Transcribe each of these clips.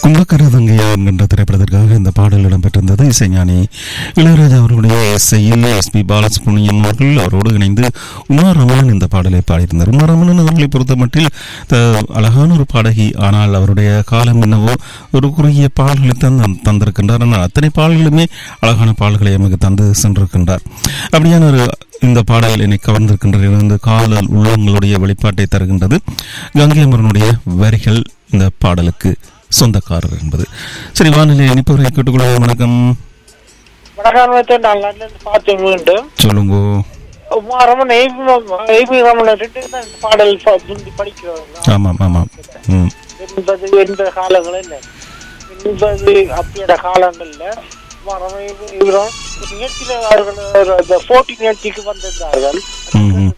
கும்பக்கரதங்கையா என்கின்ற திரைப்படத்திற்காக இந்த பாடல் இடம்பெற்றிருந்தது இசைஞானி இளையராஜா அவர்களுடைய இசையில் எஸ் பி பாலசுப்ரமணியம் அவர்கள் அவரோடு இணைந்து உமார் ரமணன் இந்த பாடலை பாடியிருந்தார் உமார் ரமணன் அவர்களை பொறுத்தமட்டில் த- அழகான ஒரு பாடகி ஆனால் அவருடைய காலம் என்னவோ ஒரு குறுகிய பாடல்களை தான் தந்- தந்திருக்கின்றார் ஆனால் அத்தனை பாடல்களுமே அழகான பாடல்களை நமக்கு தந்து சென்றிருக்கின்றார் அப்படியான ஒரு இந்த பாடல் என்னை கவர்ந்திருக்கின்றது இந்த காதல் உள்ளங்களுடைய வெளிப்பாட்டை தருகின்றது கங்கை அமரனுடைய வரிகள் இந்த பாடலுக்கு சொந்தக்காரர் என்பது சரி வானிலை இனிப்பவரை கேட்டுக்கொள்வோம் வணக்கம் வடகாரணத்தை நான் லண்டன்ல பார்த்து மீண்டும் சொல்லுங்கோ ரமன் ஏபி ரமன் ரெண்டு தான் இந்த பாடல் ப- முந்தி படிக்கிறோம் ஆமாம் ஆமாம் ம் எண்பது எண்பது காலங்கள் என்ன எண்பது அப்படியோட காலங்கள்ல ரமன் இவரும் ஒரு நிகழ்ச்சியில அவர்கள் ஒரு அந்த போட்டி நிகழ்ச்சிக்கு வந்திருந்தார்கள் ம்ஹும்.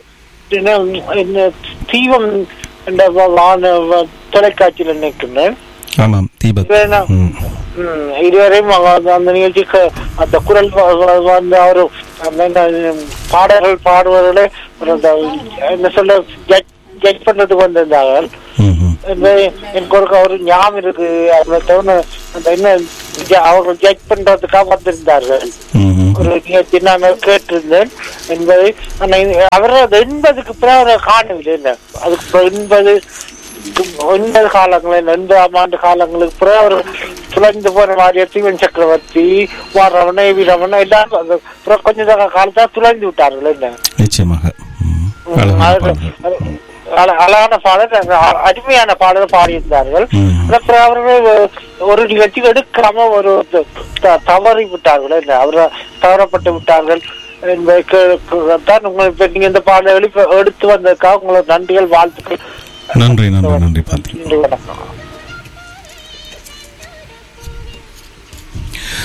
என்ன- என்ன தீபம் என்ற வான தொலைக்காட்சியில் நினைக்கிறேன் ஆமாம் தீபக் இது என்ன? ம் ம், இதுவரையும் அவங்க அந்த நிகழ்ச்சிக்கு அந்த குரல் வ- வ- வந்து அவர் அந்த என்ன, பாடல்கள் பாடுவதில் ஒரு அந்த என்ன சொல்ல ஜட்ஜ் பண்றதுக்கு வந்திருந்தார்கள் ம்ஹும். இந்த எனக்கு ஒரு ஒரு ஞாபகம் இருக்கு அந்த தவணை அந்த என்ன ஜ- அவர்கள் ஜட்ஜ் பண்றதுக்காக வந்திருந்தார்கள் ம்ஹும். ஒரு நிகழ்ச்சி நான் கேட்டிருந்தேன் என்பதை ஆனா இது- அவர் அது எண்பதுக்கு பிறகு அவரை காணவில்லை என்ன அதுக்கு பிறகு எண்பது ஒன்பது காலங்கள் எண்பதாம் ஆண்டு காலங்களுக்கு பிறகு அவர் துளைந்து போன மாதிரி சிவன் சக்கரவர்த்தி ரமண ஏவி ரமண எல்லாரும் அந்த பிறகு கொஞ்ச நேர காலத்தா துளைந்து விட்டார்கள் என்ன நிச்சயமாக ம். ம், அழகான அது- பாடல்கள். அது அழ- அழகான பாடல் அந்த அ- அருமையான பாடல் பாடியிருந்தார்கள் ம். அப்புறம் அவர்கள் ஒரு நிகழ்ச்சி எடுக்காம ஒரு த- தவறி விட்டார்கள் என்ன அவர் தவறப்பட்டு விட்டார்கள் என்பதற்குத்தான் உங்களை இப்ப நீங்க இந்த பாடல் எழுப்ப எடுத்து வந்ததுக்காக உங்களுக்கு நன்றிகள் வாழ்த்துக்கள் நன்றி நன்றி நன்றி பார்த்து நன்றி வணக்கம்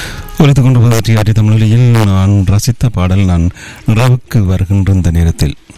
ஒலித்துக் கொண்டு பற்றி தமிழொலியில் நான் ரசித்த பாடல் நான் நிறவுக்கு வருகின்ற இந்த நேரத்தில்